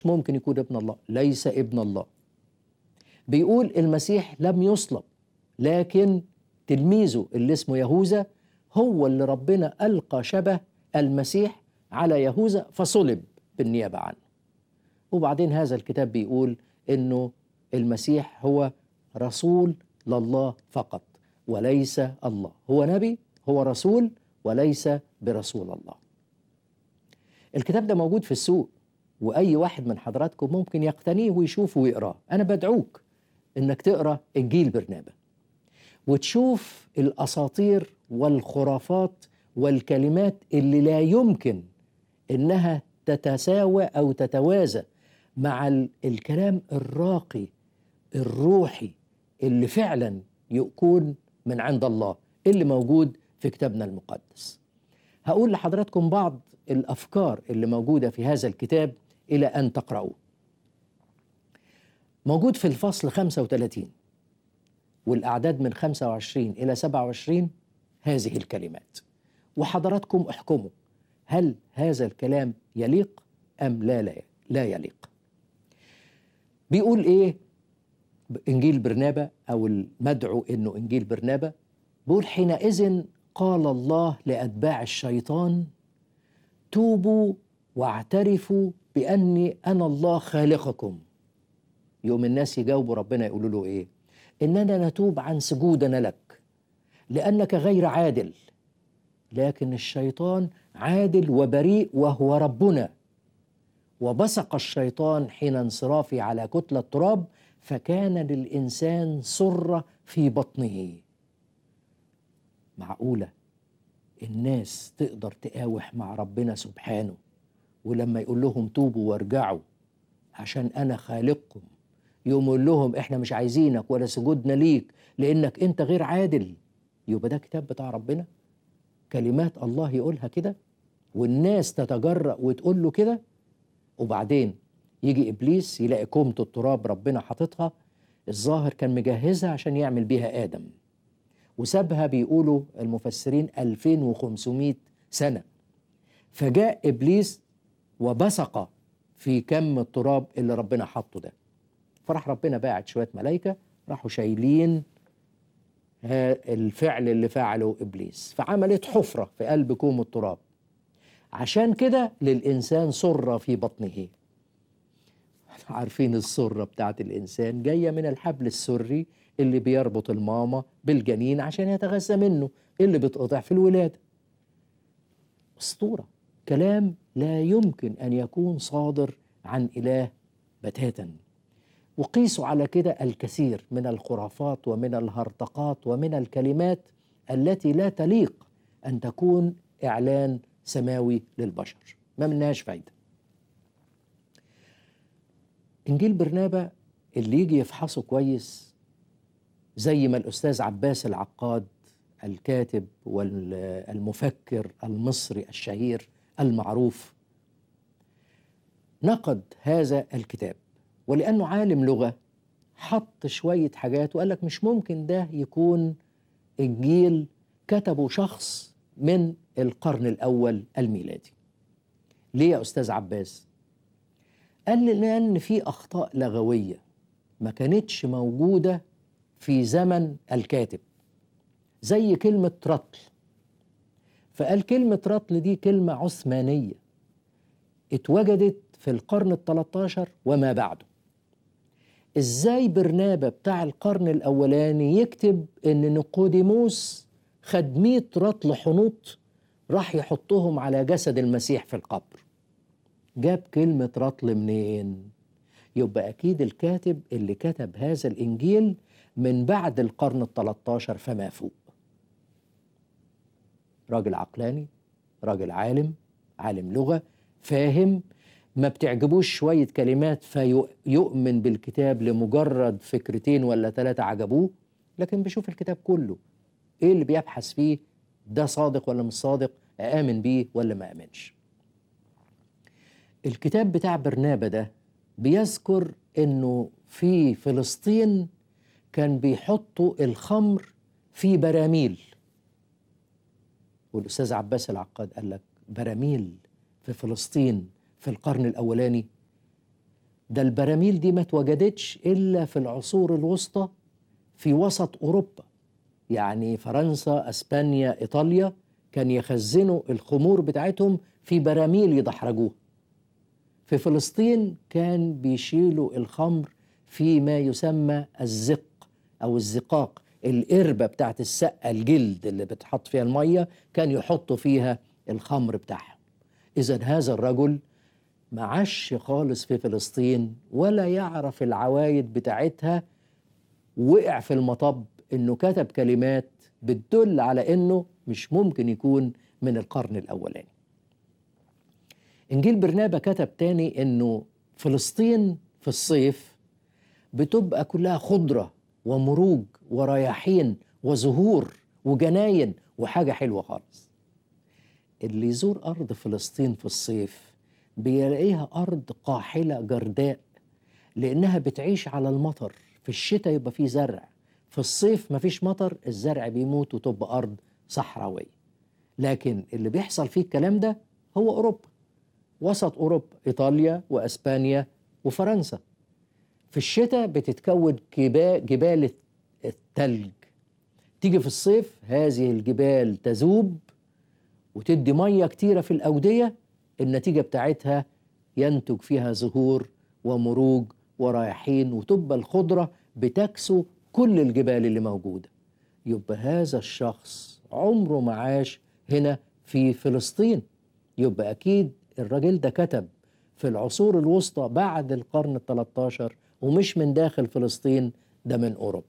ممكن يكون ابن الله ليس ابن الله بيقول المسيح لم يصلب لكن تلميذه اللي اسمه يهوذا هو اللي ربنا ألقى شبه المسيح على يهوذا فصلب بالنيابة عنه وبعدين هذا الكتاب بيقول انه المسيح هو رسول لله فقط وليس الله هو نبي هو رسول وليس برسول الله الكتاب ده موجود في السوق واي واحد من حضراتكم ممكن يقتنيه ويشوفه ويقراه انا بدعوك انك تقرا انجيل برنابا وتشوف الاساطير والخرافات والكلمات اللي لا يمكن انها تتساوى او تتوازى مع الكلام الراقي الروحي اللي فعلا يكون من عند الله اللي موجود في كتابنا المقدس هقول لحضراتكم بعض الافكار اللي موجوده في هذا الكتاب الى ان تقرأوه موجود في الفصل 35 والأعداد من 25 إلى 27 هذه الكلمات وحضراتكم احكموا هل هذا الكلام يليق أم لا لا, لا يليق بيقول إيه إنجيل برنابا أو المدعو إنه إنجيل برنابا بيقول حينئذ قال الله لأتباع الشيطان توبوا واعترفوا بأني أنا الله خالقكم يوم الناس يجاوبوا ربنا يقولوا له إيه إننا نتوب عن سجودنا لك لأنك غير عادل لكن الشيطان عادل وبريء وهو ربنا وبصق الشيطان حين انصرافي على كتلة تراب فكان للإنسان سرة في بطنه معقولة الناس تقدر تقاوح مع ربنا سبحانه ولما يقول لهم توبوا وارجعوا عشان أنا خالقكم يقوم يقول لهم احنا مش عايزينك ولا سجودنا ليك لانك انت غير عادل يبقى ده كتاب بتاع ربنا كلمات الله يقولها كده والناس تتجرأ وتقول له كده وبعدين يجي ابليس يلاقي كومة التراب ربنا حاططها الظاهر كان مجهزها عشان يعمل بيها ادم وسابها بيقولوا المفسرين 2500 سنه فجاء ابليس وبصق في كم التراب اللي ربنا حطه ده فراح ربنا باعت شويه ملائكه راحوا شايلين الفعل اللي فعله ابليس فعملت حفره في قلب كوم التراب عشان كده للانسان سره في بطنه عارفين السره بتاعت الانسان جايه من الحبل السري اللي بيربط الماما بالجنين عشان يتغذى منه اللي بتقطع في الولاده اسطوره كلام لا يمكن ان يكون صادر عن اله بتاتا وقيسوا على كده الكثير من الخرافات ومن الهرطقات ومن الكلمات التي لا تليق ان تكون اعلان سماوي للبشر ما منهاش فايده انجيل برنابا اللي يجي يفحصه كويس زي ما الاستاذ عباس العقاد الكاتب والمفكر المصري الشهير المعروف نقد هذا الكتاب ولانه عالم لغه حط شويه حاجات وقال لك مش ممكن ده يكون انجيل كتبه شخص من القرن الاول الميلادي ليه يا استاذ عباس قال لي لان في اخطاء لغويه ما كانتش موجوده في زمن الكاتب زي كلمه رطل فقال كلمه رطل دي كلمه عثمانيه اتوجدت في القرن ال13 وما بعده ازاي برنابا بتاع القرن الاولاني يكتب ان نيقوديموس خد 100 رطل حنوط راح يحطهم على جسد المسيح في القبر جاب كلمة رطل منين؟ يبقى أكيد الكاتب اللي كتب هذا الإنجيل من بعد القرن الثلاثة فما فوق راجل عقلاني راجل عالم عالم لغة فاهم ما بتعجبوش شوية كلمات فيؤمن بالكتاب لمجرد فكرتين ولا ثلاثة عجبوه لكن بيشوف الكتاب كله ايه اللي بيبحث فيه ده صادق ولا مش صادق آمن بيه ولا ما آمنش الكتاب بتاع برنابا ده بيذكر انه في فلسطين كان بيحطوا الخمر في براميل والاستاذ عباس العقاد قال لك براميل في فلسطين في القرن الاولاني ده البراميل دي ما اتوجدتش إلا في العصور الوسطى في وسط أوروبا يعني فرنسا أسبانيا إيطاليا كان يخزنوا الخمور بتاعتهم في براميل يدحرجوها في فلسطين كان بيشيلوا الخمر في ما يسمى الزق أو الزقاق القربة بتاعت السقة الجلد اللي بتحط فيها المية كان يحطوا فيها الخمر بتاعهم إذا هذا الرجل ما عاش خالص في فلسطين ولا يعرف العوايد بتاعتها وقع في المطب انه كتب كلمات بتدل على انه مش ممكن يكون من القرن الاولاني انجيل برنابا كتب تاني انه فلسطين في الصيف بتبقى كلها خضره ومروج ورياحين وزهور وجناين وحاجه حلوه خالص اللي يزور ارض فلسطين في الصيف بيلاقيها ارض قاحله جرداء لانها بتعيش على المطر في الشتاء يبقى فيه زرع في الصيف مفيش مطر الزرع بيموت وتبقى ارض صحراويه لكن اللي بيحصل فيه الكلام ده هو اوروبا وسط اوروبا ايطاليا واسبانيا وفرنسا في الشتاء بتتكون جبال التلج تيجي في الصيف هذه الجبال تذوب وتدي ميه كتيره في الاوديه النتيجه بتاعتها ينتج فيها زهور ومروج ورياحين وتبقى الخضره بتكسو كل الجبال اللي موجوده يبقى هذا الشخص عمره ما عاش هنا في فلسطين يبقى اكيد الراجل ده كتب في العصور الوسطى بعد القرن ال 13 ومش من داخل فلسطين ده من اوروبا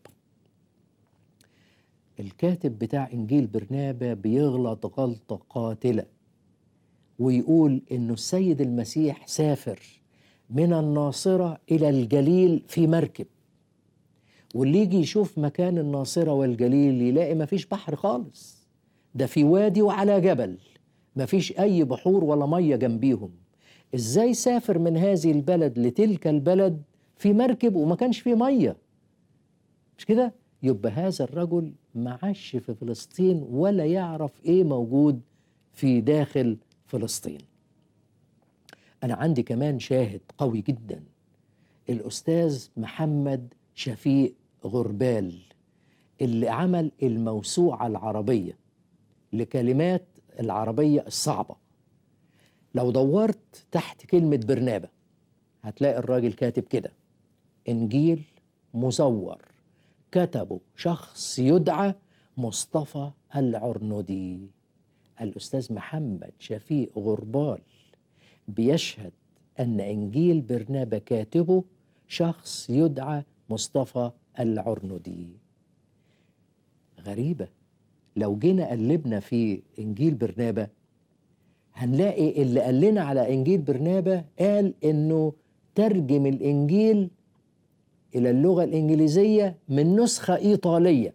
الكاتب بتاع انجيل برنابا بيغلط غلطه قاتله ويقول انه السيد المسيح سافر من الناصره الى الجليل في مركب واللي يجي يشوف مكان الناصره والجليل يلاقي مفيش بحر خالص ده في وادي وعلى جبل مفيش اي بحور ولا ميه جنبيهم ازاي سافر من هذه البلد لتلك البلد في مركب وما كانش فيه ميه مش كده يبقى هذا الرجل ما عاش في فلسطين ولا يعرف ايه موجود في داخل فلسطين انا عندي كمان شاهد قوي جدا الاستاذ محمد شفيق غربال اللي عمل الموسوعه العربيه لكلمات العربيه الصعبه لو دورت تحت كلمه برنابه هتلاقي الراجل كاتب كده انجيل مزور كتبه شخص يدعى مصطفى العرنودي الأستاذ محمد شفيق غربال بيشهد أن إنجيل برنابا كاتبه شخص يدعى مصطفى العرنودي غريبة لو جينا قلبنا في إنجيل برنابا هنلاقي اللي قال لنا على إنجيل برنابا قال إنه ترجم الإنجيل إلى اللغة الإنجليزية من نسخة إيطالية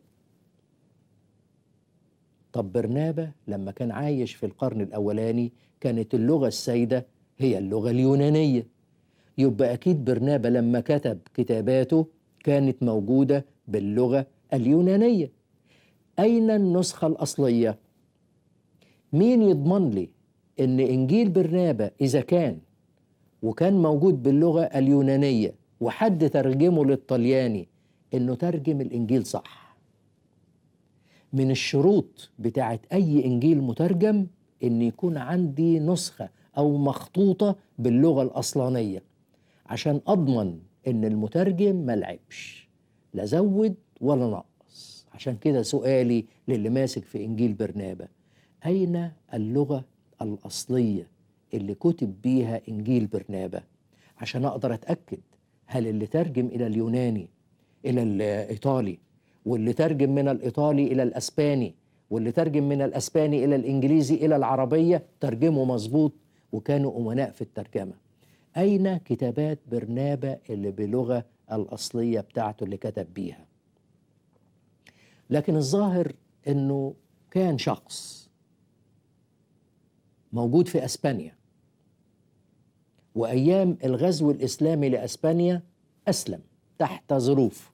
طب برنابا لما كان عايش في القرن الأولاني كانت اللغة السائدة هي اللغة اليونانية يبقى أكيد برنابا لما كتب كتاباته كانت موجودة باللغة اليونانية أين النسخة الأصلية؟ مين يضمن لي إن إنجيل برنابا إذا كان وكان موجود باللغة اليونانية وحد ترجمه للطلياني إنه ترجم الإنجيل صح من الشروط بتاعت أي إنجيل مترجم إن يكون عندي نسخة أو مخطوطة باللغة الأصلانية عشان أضمن إن المترجم ملعبش لا زود ولا نقص عشان كده سؤالي للي ماسك في إنجيل برنابا أين اللغة الأصلية اللي كتب بيها إنجيل برنابا عشان أقدر أتأكد هل اللي ترجم إلى اليوناني إلى الإيطالي واللي ترجم من الإيطالي إلى الأسباني واللي ترجم من الأسباني إلى الإنجليزي إلى العربية ترجمه مظبوط وكانوا أمناء في الترجمة أين كتابات برنابا اللي بلغة الأصلية بتاعته اللي كتب بيها لكن الظاهر أنه كان شخص موجود في أسبانيا وأيام الغزو الإسلامي لأسبانيا أسلم تحت ظروف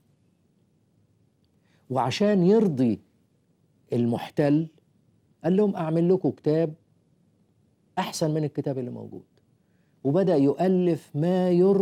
وعشان يرضي المحتل قال لهم أعمل لكم كتاب أحسن من الكتاب اللي موجود وبدأ يؤلف ما يرضي